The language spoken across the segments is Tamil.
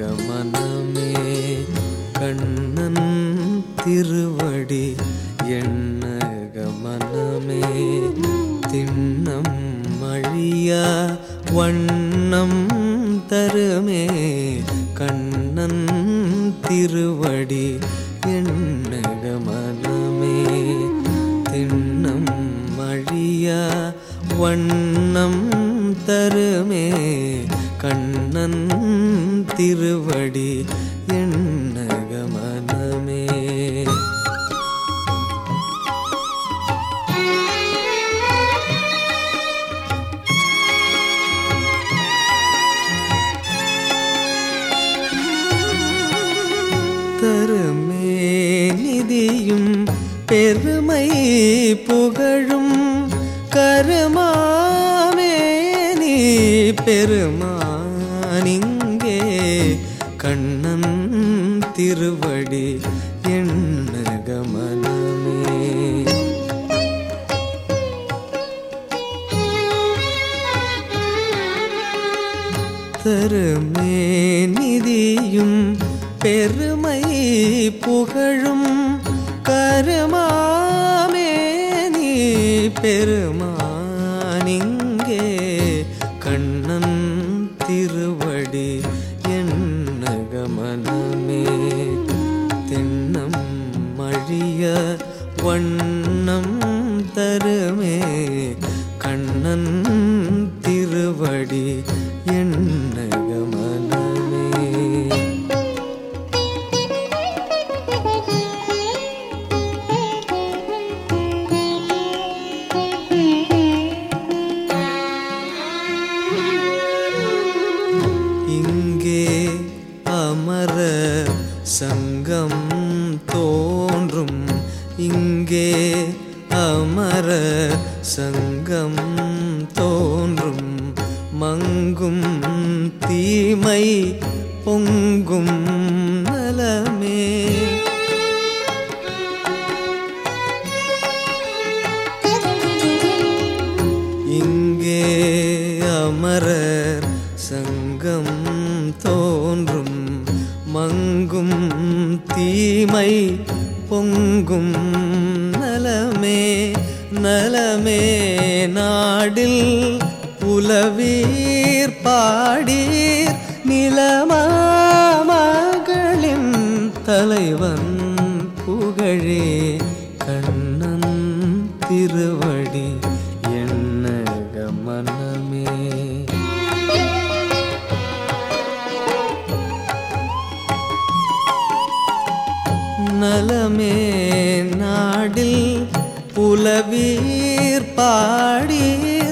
மனமே கண்ணன் திருவடி எண்ணக மனமே திண்ணம் அழியா வண்ணம் தருமே கண்ணன் திருவடி எண்ணக மனமே திண்ணம் அழியா வண்ணம் தருமே கண்ணன் திருவடி எண்ணக மனமே தருமே நிதியும் பெருமை புகழும் கருமாமே நீ பெருமானிங்கே கண்ணன் திருவடி எண்ணக மனமே தருமே நிதியும் பெருமை புகழும் கருமாமே நீ பெருமானிங்கே கண்ணன் திருவடி எண்ணக மனமே திண்ணம் அழிய வண்ணம் தருமே கண்ணன் திருவடி எண்ணக மனமே இங்கே அமர சங்கம் தோன்றும் இங்கே அமர சங்கம் தோன்றும் மங்கும் தீமை பொங்கும் நலமே இங்கே அமரர் சங்கம் தோன்றும் மங்கும் தீமை பொங்கும் நலமே நலமே நாடில் புலவீர் பாடீர் நிலமாமகளின் தலைவன் புகழே கண்ணன் திருவடி எண்ணக மனமே நலமே நாடில் புலவீர் பாடீர்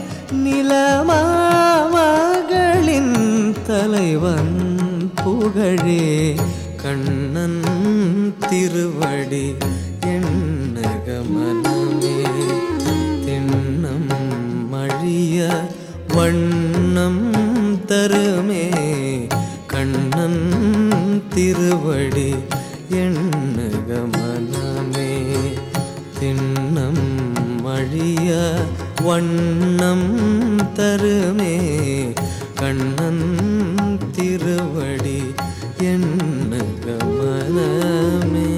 நிலமாமகளின் தலைவன் புகழே கண்ணன் திருவடி எண்ணக மனமே திண்ணம் அழிய வண்ணம் தருமே கண்ணன் திருவடி எண்ணக மனமே திண்ணம் அழிய வண்ணம் தருமே கண்ணன் திருவடி எண்ணக மனமே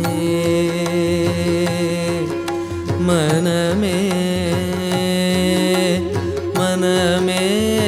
மனமே மனமே